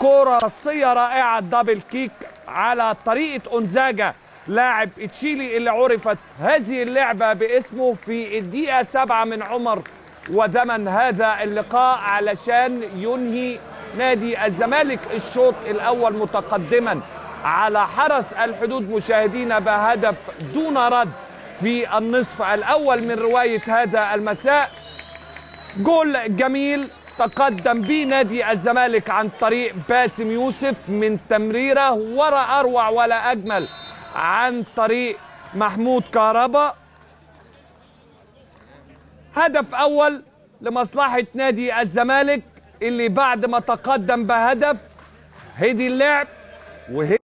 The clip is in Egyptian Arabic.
كرة رصية رائعة دبل كيك على طريقة أونزاجا لاعب تشيلي اللي عرفت هذه اللعبة باسمه في الدقيقة سبعة من عمر وزمن هذا اللقاء علشان ينهي نادي الزمالك الشوط الأول متقدما على حرس الحدود مشاهدينا بهدف دون رد في النصف الأول من رواية هذا المساء جول جميل تقدم به نادي الزمالك عن طريق باسم يوسف من تمريره ولا اروع ولا اجمل عن طريق محمود كهربا هدف اول لمصلحه نادي الزمالك اللي بعد ما تقدم بهدف هدي اللعب وهي